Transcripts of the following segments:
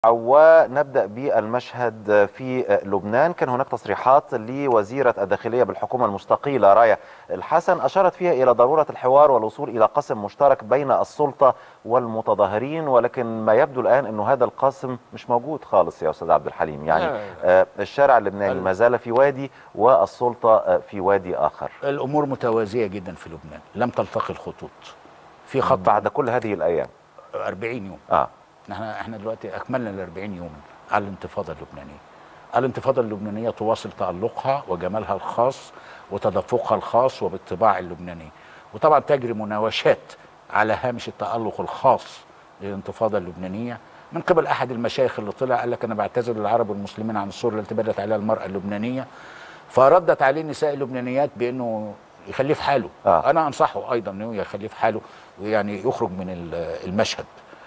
ونبدأ بالمشهد في لبنان كان هناك تصريحات لوزيرة الداخلية بالحكومة المستقيلة راية الحسن أشارت فيها إلى ضرورة الحوار والوصول إلى قسم مشترك بين السلطة والمتظاهرين ولكن ما يبدو الآن أنه هذا القاسم مش موجود خالص يا أستاذ عبد الحليم يعني آه الشارع اللبناني ما زال في وادي والسلطة في وادي آخر الأمور متوازية جدا في لبنان لم تلتقي الخطوط في خط بعد كل هذه الأيام 40 يوم آه. احنا احنا دلوقتي اكملنا ال 40 يوم على الانتفاضه اللبنانيه. الانتفاضه اللبنانيه تواصل تالقها وجمالها الخاص وتدفقها الخاص وبالطباع اللبنانيه. وطبعا تجري مناوشات على هامش التالق الخاص للانتفاضه اللبنانيه من قبل احد المشايخ اللي طلع قال لك انا بعتذر للعرب والمسلمين عن الصوره التي بدت عليها المراه اللبنانيه فردت عليه النساء اللبنانيات بانه يخليه في حاله آه. انا انصحه ايضا انه يخليه في حاله ويعني يخرج من المشهد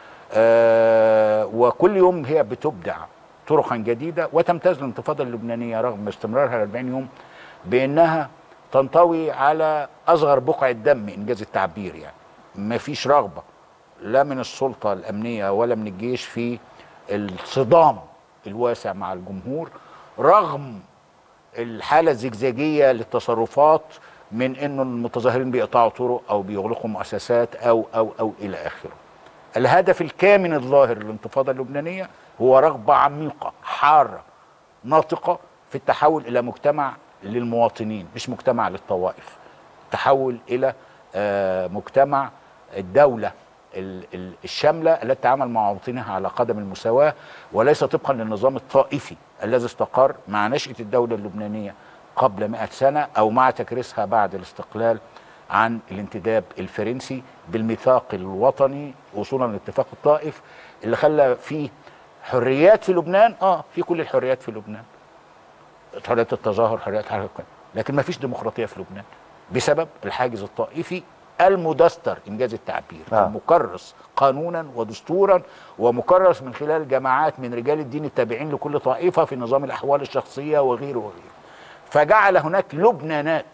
آه وكل يوم هي بتبدع طرقا جديده وتمتاز الانتفاضه اللبنانيه رغم استمرارها 40 يوم بانها تنطوي على اصغر بقعه دم انجاز التعبير يعني ما فيش رغبه لا من السلطه الامنيه ولا من الجيش في الصدام الواسع مع الجمهور رغم الحاله الزجزاجيه للتصرفات من انه المتظاهرين بيقطعوا طرق او بيغلقوا مؤسسات او او او الى اخره. الهدف الكامن الظاهر للانتفاضه اللبنانيه هو رغبه عميقه حاره ناطقه في التحول الى مجتمع للمواطنين مش مجتمع للطوائف. تحول الى مجتمع الدوله الشامله التي تعامل مع مواطنيها على قدم المساواه وليس طبقا للنظام الطائفي الذي استقر مع نشاه الدوله اللبنانيه قبل 100 سنه او مع تكريسها بعد الاستقلال عن الانتداب الفرنسي بالميثاق الوطني وصولا لاتفاق الطائف اللي خلى فيه حريات في لبنان اه في كل الحريات في لبنان حريه التظاهر حريات حركة. لكن ما فيش ديمقراطيه في لبنان بسبب الحاجز الطائفي المدستر انجاز التعبير آه. المكرس قانونا ودستورا ومكرس من خلال جماعات من رجال الدين التابعين لكل طائفه في نظام الاحوال الشخصيه وغيره وغيره فجعل هناك لبنانات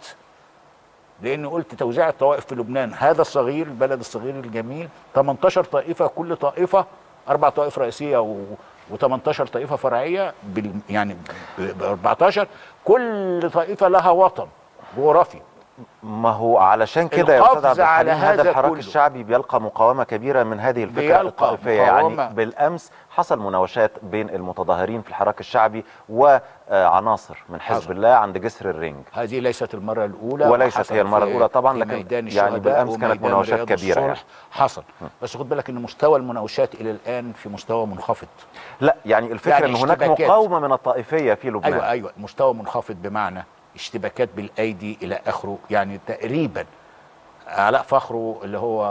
لان قلت توزيع الطوائف في لبنان هذا الصغير البلد الصغير الجميل 18 طائفه كل طائفه اربع طوائف رئيسيه و و18 طائفه فرعيه بال يعني ب 14 كل طائفه لها وطن جغرافي ما هو علشان كده يا استاذ عبد الحليم هذا الحراك الشعبي بيلقى مقاومه كبيره من هذه الفكره الطائفيه يعني بالامس حصل مناوشات بين المتظاهرين في الحراك الشعبي وعناصر من حزب حصل. الله عند جسر الرنج هذه ليست المره الاولى وليست هي المره الاولى طبعا لكن يعني بالامس كانت مناوشات كبيره يعني. حصل بس خد بالك ان مستوى المناوشات الى الان في مستوى منخفض لا يعني الفكره يعني ان هناك مقاومه من الطائفيه في لبنان ايوه ايوه مستوى منخفض بمعنى اشتباكات بالايدي الى اخره يعني تقريبا علاء فخره اللي هو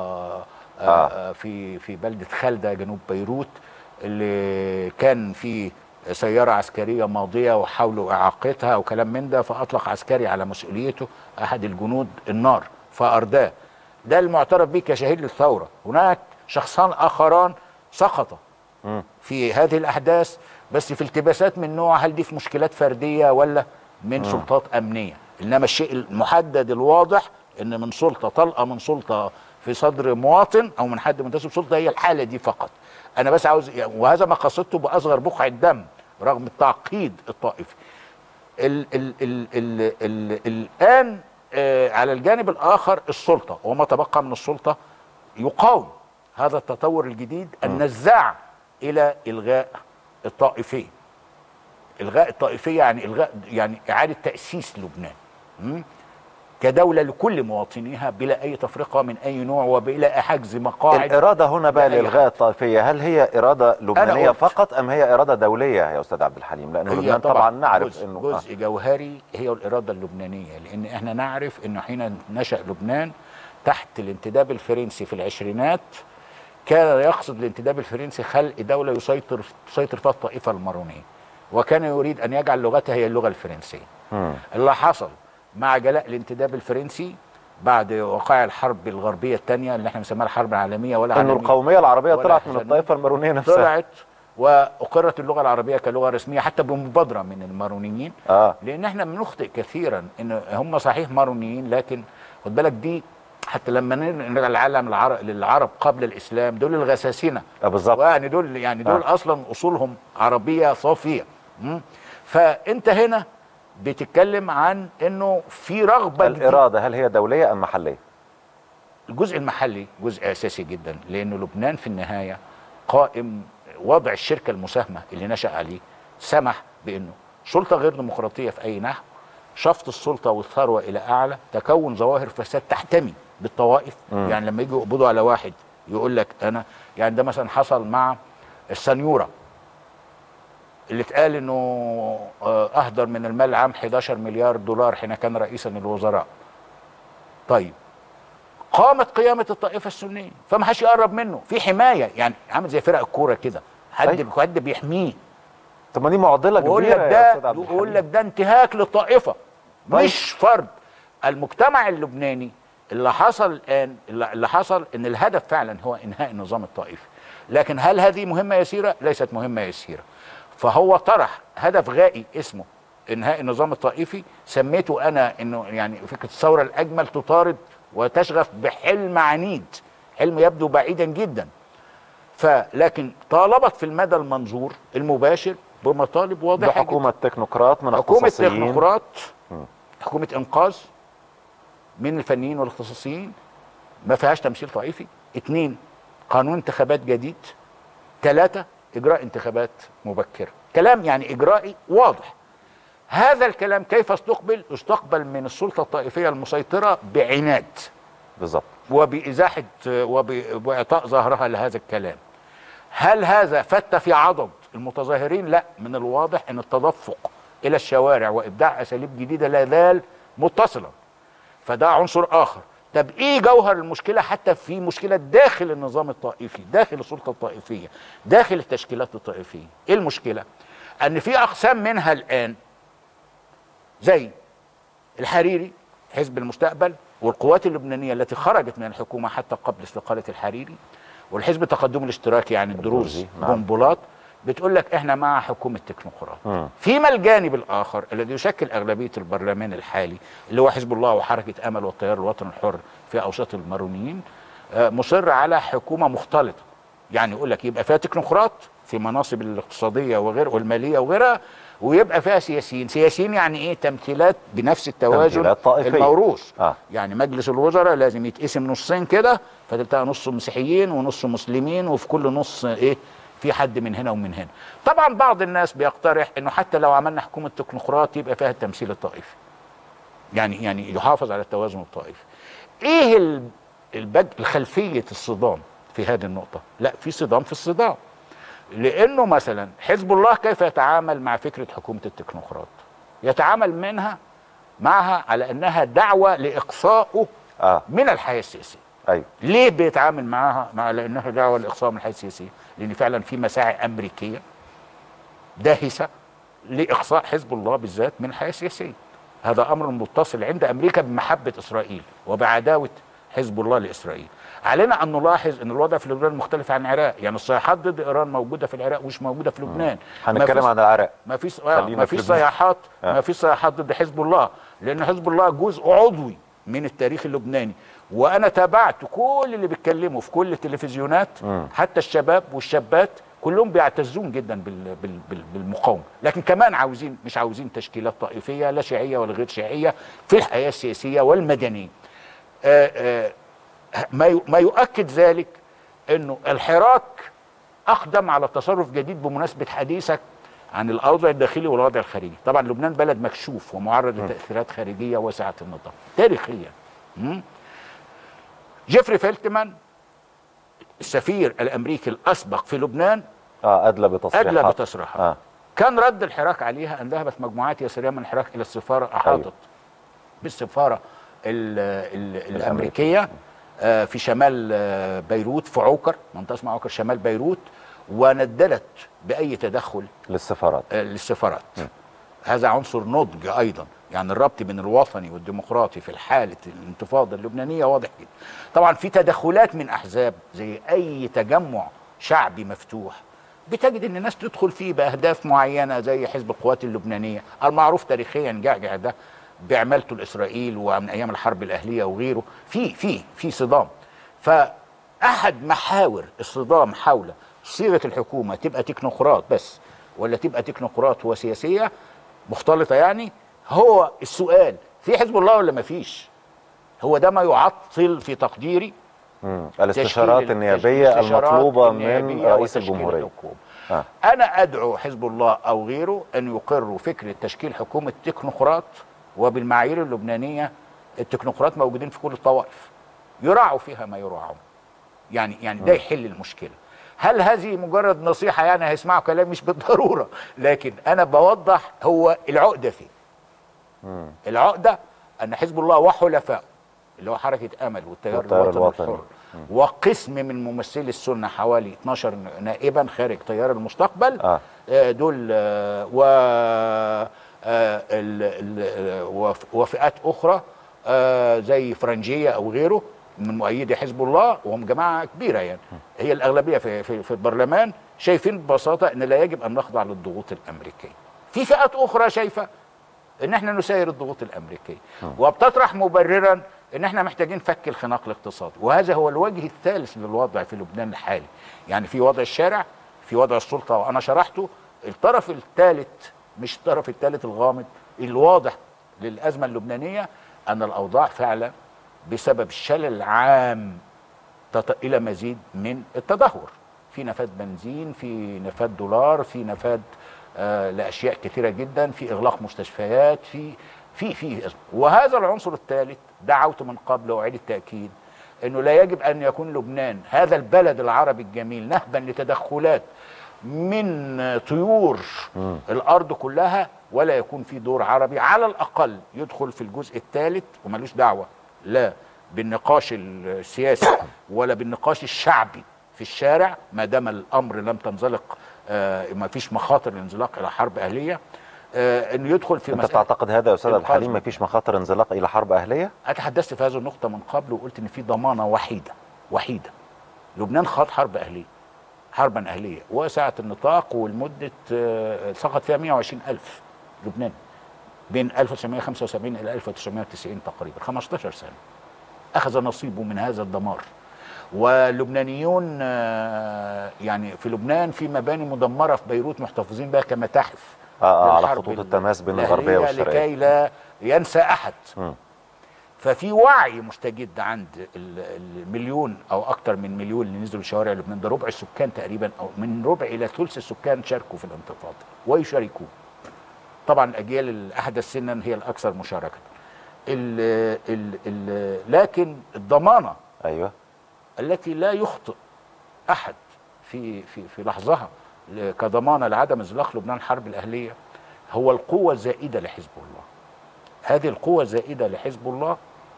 آه. في في بلده خالده جنوب بيروت اللي كان في سياره عسكريه ماضيه وحاولوا اعاقتها وكلام من ده فاطلق عسكري على مسؤوليته احد الجنود النار فارداه ده المعترف به كشهيد للثوره هناك شخصان اخران سقطا في هذه الاحداث بس في التباسات من نوع هل دي في مشكلات فرديه ولا من م. سلطات امنيه انما الشيء المحدد الواضح ان من سلطه طلقه من سلطه في صدر مواطن او من حد منتسب سلطه هي الحاله دي فقط انا بس عاوز وهذا ما قصدته باصغر بقعه دم رغم التعقيد الطائفي ال ال ال ال ال الان آه على الجانب الاخر السلطه وما تبقى من السلطه يقاوم هذا التطور الجديد النزاع الى الغاء الطائفيه الغاء الطائفيه يعني الغاء يعني اعاده تاسيس لبنان كدوله لكل مواطنيها بلا اي تفرقه من اي نوع وبلا حجز مقاعد الاراده هنا بقى لالغاء الطائفيه هل هي اراده لبنانيه فقط ام هي اراده دوليه يا استاذ عبد الحليم لانه لبنان طبعا, طبعا نعرف جزء انه جزء آه. جوهري هي الاراده اللبنانيه لان احنا نعرف انه حين نشا لبنان تحت الانتداب الفرنسي في العشرينات كان يقصد الانتداب الفرنسي خلق دوله يسيطر تسيطر فيها الطائفه المارونيه وكان يريد ان يجعل لغتها هي اللغه الفرنسيه مم. اللي حصل مع جلاء الانتداب الفرنسي بعد وقائع الحرب الغربيه الثانيه اللي احنا بنسميها الحرب العالميه ولا انه القوميه العربيه طلعت من الطائفه المارونيه نفسها طلعت واقرت اللغه العربيه كلغه رسميه حتى بمبادره من المارونيين آه. لان احنا بنخطئ كثيرا ان هم صحيح مارونيين لكن خد بالك دي حتى لما نرجع العالم العرب للعرب قبل الاسلام دول الغساسنه آه، بالظبط. يعني دول يعني دول آه. اصلا اصولهم عربيه صافيه مم. فانت هنا بتتكلم عن انه في رغبه جديدة. الاراده هل هي دوليه ام محليه؟ الجزء المحلي جزء اساسي جدا لانه لبنان في النهايه قائم وضع الشركه المساهمه اللي نشا عليه سمح بانه سلطه غير ديمقراطيه في اي نحو شفط السلطه والثروه الى اعلى تكون ظواهر فساد تحتمي بالطوائف مم. يعني لما يجوا يقبضوا على واحد يقول لك انا يعني ده مثلا حصل مع السنيوره اللي اتقال انه آه، اهدر من المال العام 11 مليار دولار حين كان رئيسا للوزراء طيب قامت قيامة الطائفة السنية فما حدش يقرب منه في حماية يعني عامل زي فرق الكورة كده حد أيوة. حد بيحميه طب ما دي معضله ويقول لك كبيره يا استاذ ده عبد يقول الحليم لك ده انتهاك للطائفة طيب. مش فرد المجتمع اللبناني اللي حصل الآن اللي اللي حصل ان الهدف فعلا هو انهاء النظام الطائفي لكن هل هذه مهمة يسيرة؟ ليست مهمة يسيرة فهو طرح هدف غائي اسمه انهاء النظام الطائفي سميته انا انه يعني فكره الثوره الاجمل تطارد وتشغف بحلم عنيد حلم يبدو بعيدا جدا فلكن طالبت في المدى المنظور المباشر بمطالب واضحه جدا بحكومه تكنوقراط من حكومه اختصاصيين تكنوقراط حكومه انقاذ من الفنيين والاختصاصيين ما فيهاش تمثيل طائفي اثنين قانون انتخابات جديد ثلاثة إجراء انتخابات مبكرة كلام يعني إجرائي واضح هذا الكلام كيف استقبل استقبل من السلطة الطائفية المسيطرة بعناد بالظبط وبإزاحة وب- وإعطاء ظهرها لهذا الكلام هل هذا فت في عضد المتظاهرين لا من الواضح أن التدفق إلى الشوارع وإبداع أساليب جديدة لا زال متصلا فده عنصر آخر طب إيه جوهر المشكلة حتى في مشكلة داخل النظام الطائفي داخل السلطة الطائفية داخل التشكيلات الطائفية إيه المشكلة أن في أقسام منها الآن زي الحريري حزب المستقبل والقوات اللبنانية التي خرجت من الحكومة حتى قبل استقالة الحريري والحزب التقدم الاشتراكي يعني الدروز الدروزي، نعم. بنبلات بتقول لك احنا مع حكومة تكنوقراط مم. فيما الجانب الآخر الذي يشكل أغلبية البرلمان الحالي اللي هو حزب الله وحركة أمل والتيار الوطني الحر في أوساط المارونيين آه، مصر على حكومة مختلطة يعني يقول لك يبقى فيها تكنوقراط في مناصب الاقتصادية وغير والمالية وغيرها ويبقى فيها سياسيين سياسيين يعني ايه تمثيلات بنفس التوازن تمثيلات طائفية. الموروث آه. يعني مجلس الوزراء لازم يتقسم نصين كده فتلتقى نص مسيحيين ونص مسلمين وفي كل نص ايه في حد من هنا ومن هنا طبعا بعض الناس بيقترح انه حتى لو عملنا حكومه تكنوقراط يبقى فيها التمثيل الطائفي يعني يعني يحافظ على التوازن الطائفي ايه ال- البج الخلفيه الصدام في هذه النقطه لا في صدام في الصدام لانه مثلا حزب الله كيف يتعامل مع فكره حكومه التكنوقراط يتعامل منها معها على انها دعوه لاقصائه اه من الحياه السياسيه ايوه ليه بيتعامل معاها مع لانها دعوه لاقصاء من الحياه السياسيه؟ لان فعلا في مساعي امريكيه داهسه لاقصاء حزب الله بالذات من الحياه السياسيه. هذا امر متصل عند امريكا بمحبه اسرائيل وبعداوه حزب الله لاسرائيل. علينا ان نلاحظ ان الوضع في لبنان مختلف عن العراق، يعني الصيحات ضد ايران موجوده في العراق ومش موجوده في لبنان. ما هنتكلم فيش- عن العراق ما فيش آه خلينا ما في فيش لبنان. صياحات آه. ما فيش صياحات ضد حزب الله لان حزب الله جزء عضوي من التاريخ اللبناني وانا تابعت كل اللي بيتكلموا في كل التلفزيونات مم. حتى الشباب والشابات كلهم بيعتزون جدا بال بال بال بالمقاومه لكن كمان عاوزين مش عاوزين تشكيلات طائفيه لا شيعيه ولا غير شيعيه في الحياه السياسيه والمدنيه آه آه ما يو- ما يؤكد ذلك انه الحراك اقدم على تصرف جديد بمناسبه حديثك عن الاوضاع الداخلي والوضع الخارجي طبعا لبنان بلد مكشوف ومعرض لتاثيرات خارجيه واسعه النطاق تاريخيا مم؟ جيفري فيلتمان السفير الامريكي الاسبق في لبنان اه ادلى بتصريحات ادلى بتصريحات اه كان رد الحراك عليها ان ذهبت مجموعات يسيريه من الحراك الى السفاره احاطت أيوة. بالسفاره ال ال الامريكيه آه، في شمال آه، بيروت في عوكر منطقه اسمها عوكر شمال بيروت ونددت باي تدخل للسفارات آه، للسفارات هذا عنصر نضج ايضا يعني الربط بين الوطني والديمقراطي في حاله الانتفاضه اللبنانيه واضح جدا طبعا في تدخلات من احزاب زي اي تجمع شعبي مفتوح بتجد ان الناس تدخل فيه باهداف معينه زي حزب القوات اللبنانيه المعروف تاريخيا جعجع ده بعملته لاسرائيل ومن ايام الحرب الاهليه وغيره في في في صدام فاحد محاور الصدام حول صيغه الحكومه تبقى تكنوقراط بس ولا تبقى تكنوقراط وسياسيه مختلطه يعني هو السؤال في حزب الله ولا ما فيش هو ده ما يعطل في تقديري مم. الاستشارات النيابيه الاستشارات المطلوبه النيابية من رئيس وتشكيل الجمهوريه الحكومة. آه. انا ادعو حزب الله او غيره ان يقروا فكره تشكيل حكومه تكنوقراط وبالمعايير اللبنانيه التكنوقراط موجودين في كل الطوائف يراعوا فيها ما يراعون يعني يعني ده يحل المشكله هل هذه مجرد نصيحه يعني هيسمعوا كلام مش بالضروره لكن انا بوضح هو العقده فين العقده ان حزب الله وحلفائه اللي هو حركه امل والتيار والتيار الوطني, الوطني. الحر وقسم من ممثلي السنه حوالي 12 نائبا خارج تيار المستقبل آه. آه، دول آه، و آه، ال- ال- وف- وفئات اخرى آه، زي فرنجيه او غيره من مؤيدي حزب الله وهم جماعه كبيره يعني هي الاغلبيه في في, في البرلمان شايفين ببساطه ان لا يجب ان نخضع للضغوط الامريكيه. في فئات اخرى شايفه ان احنا نساير الضغوط الامريكيه وبتطرح مبررا ان احنا محتاجين فك الخناق الاقتصادي وهذا هو الوجه الثالث للوضع في لبنان الحالي يعني في وضع الشارع في وضع السلطه وانا شرحته الطرف الثالث مش الطرف الثالث الغامض الواضح للازمه اللبنانيه ان الاوضاع فعلا بسبب الشلل العام تط- الى مزيد من التدهور في نفاد بنزين في نفاد دولار في نفاد آه لاشياء كثيره جدا في اغلاق مستشفيات في في في وهذا العنصر الثالث دعوت من قبل واعيد التاكيد انه لا يجب ان يكون لبنان هذا البلد العربي الجميل نهبا لتدخلات من طيور الارض كلها ولا يكون في دور عربي على الاقل يدخل في الجزء الثالث وملوش دعوه لا بالنقاش السياسي ولا بالنقاش الشعبي في الشارع ما دام الامر لم تنزلق آه ما فيش مخاطر الانزلاق الى حرب اهليه آه انه يدخل في انت مسألة تعتقد هذا يا استاذ عبد الحليم القصد. ما فيش مخاطر انزلاق الى حرب اهليه اتحدثت في هذه النقطه من قبل وقلت ان في ضمانه وحيده وحيده لبنان خاض حرب اهليه حربا اهليه وسعه النطاق والمده آه، سقط فيها 120 الف لبنان بين 1975 الى 1990 تقريبا 15 سنه اخذ نصيبه من هذا الدمار واللبنانيون آه، يعني في لبنان في مباني مدمره في بيروت محتفظين بها كمتاحف آه، آه، على للحرب خطوط التماس بين الأهلية الغربية والشرقية. لكي لا ينسى احد مم. ففي وعي مستجد عند ال- المليون او اكثر من مليون اللي نزلوا شوارع لبنان ده ربع السكان تقريبا او من ربع الى ثلث السكان شاركوا في الانتفاضه ويشاركون طبعا الاجيال الاحدث سنا هي الاكثر مشاركه ال ال ال لكن الضمانه ايوه التي لا يخطئ احد في في في لحظها ل- كضمانه لعدم انزلاق لبنان الحرب الاهليه هو القوه الزائده لحزب الله. هذه القوه الزائده لحزب الله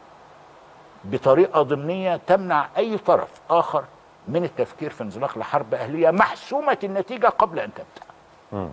بطريقه ضمنيه تمنع اي طرف اخر من التفكير في انزلاق لحرب اهليه محسومه النتيجه قبل ان تبدا. مم.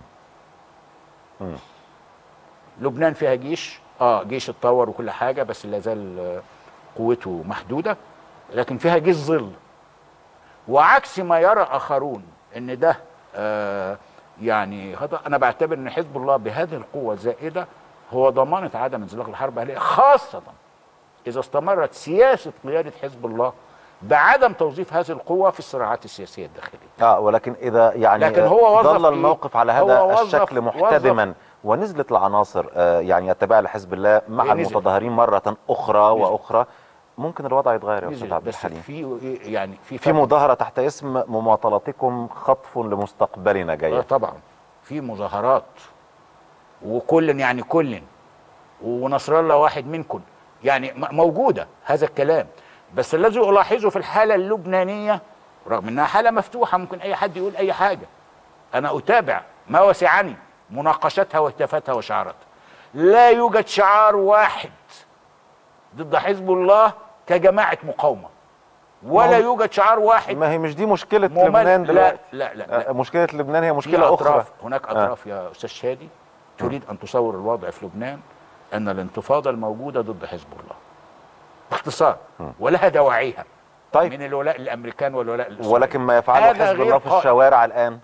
لبنان فيها جيش اه جيش اتطور وكل حاجه بس لا زال آه، قوته محدوده لكن فيها جيش ظل وعكس ما يرى اخرون ان ده آه يعني هذا انا بعتبر ان حزب الله بهذه القوه الزائده هو ضمانه عدم انزلاق الحرب الاهليه خاصه اذا استمرت سياسه قياده حزب الله بعدم توظيف هذه القوه في الصراعات السياسيه الداخليه اه ولكن اذا يعني لكن هو وظف ظل إيه؟ الموقف على هو هذا وظف- الشكل وظف- محتدما ونزلت العناصر آه يعني التابعه لحزب الله مع هي نزلت. المتظاهرين مره اخرى نزلت. واخرى ممكن الوضع يتغير يا استاذ نزل عبد بس الحليم في يعني في في فرق. مظاهره تحت اسم مماطلتكم خطف لمستقبلنا اه جايه طبعا في مظاهرات وكل يعني كل ونصر الله واحد منكم يعني م- موجوده هذا الكلام بس الذي الاحظه في الحاله اللبنانيه رغم انها حاله مفتوحه ممكن اي حد يقول اي حاجه انا اتابع ما وسعني مناقشتها وهتافاتها وشعاراتها لا يوجد شعار واحد ضد حزب الله كجماعه مقاومه ولا ما هو- يوجد شعار واحد ما هي مش دي مشكله ممل- لبنان لا دلوقتي لا لا, لا. آه، مشكله لبنان هي في مشكله اخرى أطراف هناك اطراف يا استاذ شادي تريد ان تصور الوضع في لبنان ان الانتفاضه الموجوده ضد حزب الله باختصار ولها دواعيها طيب من الولاء الامريكان والولاء الاسرائيلي ولكن ما يفعله هذا حزب غير الله في قائم. الشوارع الان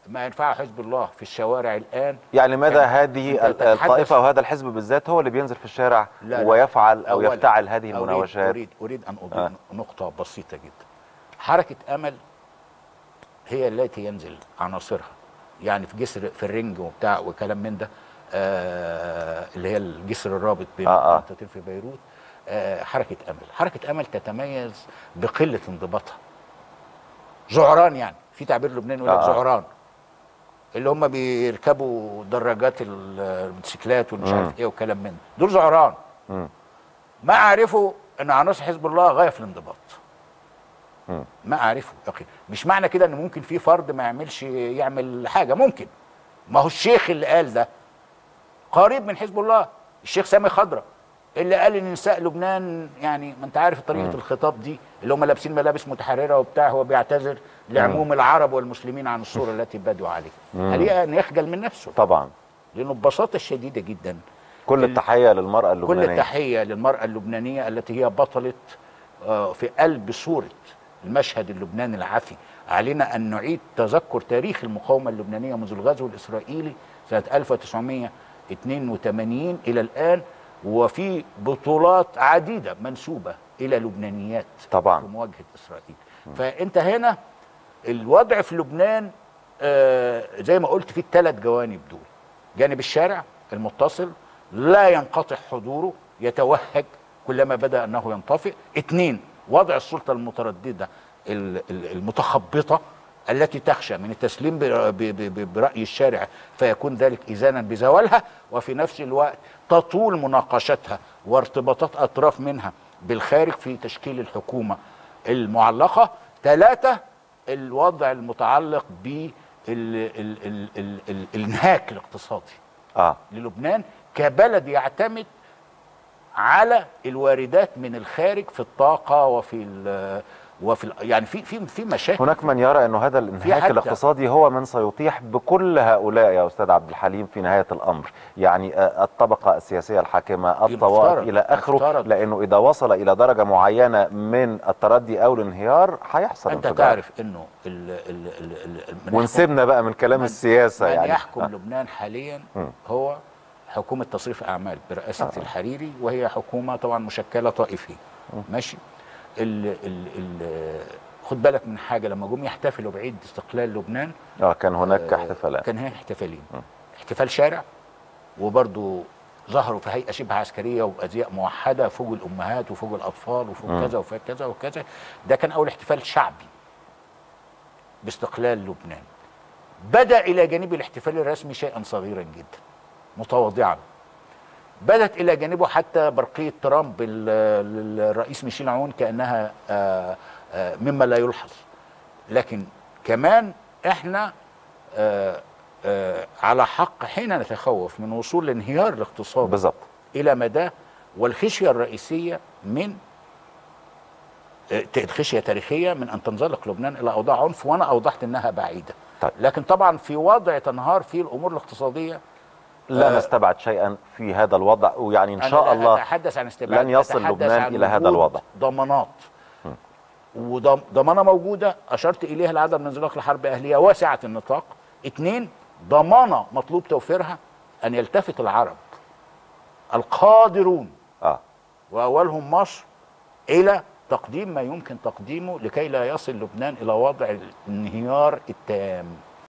ما ينفع حزب الله في الشوارع الان يعني لماذا يعني هذه أنت ال- تتحدث- الطائفة وهذا الحزب بالذات هو اللي بينزل في الشارع لا لا. ويفعل أو أولاً، يفتعل هذه أريد- المناوشات اريد اريد ان اضيف آه. آه. نقطه بسيطه جدا حركه امل هي التي ينزل عناصرها يعني في جسر في الرنج وبتاع وكلام من ده آه اللي هي الجسر الرابط بين آه، آه. منطقتين في بيروت آه حركه امل حركه امل تتميز بقله انضباطها ذعران يعني في تعبير لبناني يقول لك آه، آه. ذعران اللي هم بيركبوا دراجات ال- الموتوسيكلات والمش مم. عارف ايه وكلام من ده دول ذعران مم. ما اعرفه ان عناصر حزب الله غايه في الانضباط مم. ما اعرفه يقين مش معنى كده ان ممكن في فرد ما يعملش يعمل حاجه ممكن ما هو الشيخ اللي قال ده قريب من حزب الله الشيخ سامي خضرة اللي قال ان نساء لبنان يعني ما انت عارف طريقه مم. الخطاب دي اللي هم لابسين ملابس متحرره وبتاع هو بيعتذر لعموم العرب والمسلمين عن الصوره التي بدوا عليه مم. عليه ان يخجل من نفسه طبعا لانه ببساطه شديده جدا كل ال- التحية للمرأة كل اللبنانية التحية للمرأة اللبنانية التي هي بطلة آه، في قلب صورة المشهد اللبناني العافي علينا أن نعيد تذكر تاريخ المقاومة اللبنانية منذ الغزو الإسرائيلي سنة 1982 إلى الآن وفي بطولات عديدة منسوبة إلى لبنانيات طبعا في مواجهة إسرائيل فأنت هنا الوضع في لبنان آه، زي ما قلت في الثلاث جوانب دول جانب الشارع المتصل لا ينقطع حضوره يتوهج كلما بدا انه ينطفئ اثنين وضع السلطه المتردده ال- ال- المتخبطه التي تخشى من التسليم ب- ب- ب- براي الشارع فيكون ذلك اذانا بزوالها وفي نفس الوقت تطول مناقشتها وارتباطات اطراف منها بالخارج في تشكيل الحكومه المعلقه ثلاثه الوضع المتعلق بالانهاك الاقتصادي اه للبنان كبلد يعتمد على الواردات من الخارج في الطاقه وفي ال وفي ال يعني في في في مشاكل هناك من يرى انه هذا الانهاك حتى- الاقتصادي هو من سيطيح بكل هؤلاء يا استاذ عبد الحليم في نهايه الامر، يعني آه، الطبقه السياسيه الحاخمه، الطوائف مفترض- الى اخره، مفترض. لانه اذا وصل الى درجه معينه من التردي او الانهيار هيحصل انت انفجار. تعرف انه ال ال ال ال من ونسيبنا بقى من كلام من- السياسه من يعني يحكم آه. لبنان حاليا مم. هو حكومه تصريف اعمال برئاسه آه. الحريري وهي حكومه طبعا مشكله طائفيه ماشي ال ال ال خد بالك من حاجه لما جم يحتفلوا بعيد استقلال لبنان اه كان هناك آه، احتفالات كان هناك احتفالين احتفال شارع وبرضو ظهروا في هيئه شبه عسكريه وبازياء موحده فوق الامهات وفوق الاطفال وفوق مم. كذا وفوق كذا وكذا ده كان اول احتفال شعبي باستقلال لبنان بدا الى جانب الاحتفال الرسمي شيئا صغيرا جدا متواضعا بدت الى جانبه حتى برقيه ترامب لل- للرئيس ميشيل عون كانها آه، آه، مما لا يلحظ لكن كمان احنا آه، آه، على حق حين نتخوف من وصول الانهيار الاقتصادي بالظبط الى مدى والخشيه الرئيسيه من آه، خشيه تاريخيه من ان تنزلق لبنان الى اوضاع عنف وانا اوضحت انها بعيده طيب. لكن طبعا في وضع تنهار فيه الامور الاقتصاديه لا آه، نستبعد شيئا في هذا الوضع ويعني ان أنا شاء لا الله اتحدث عن استبعاد لن يصل أتحدث لبنان عن إلى هذا وجود الوضع. ضمانات وضمانه موجوده اشرت اليها لعدم انزلاق لحرب اهليه واسعه النطاق اثنين ضمانه مطلوب توفيرها ان يلتفت العرب القادرون اه واولهم مصر الى تقديم ما يمكن تقديمه لكي لا يصل لبنان الى وضع الانهيار التام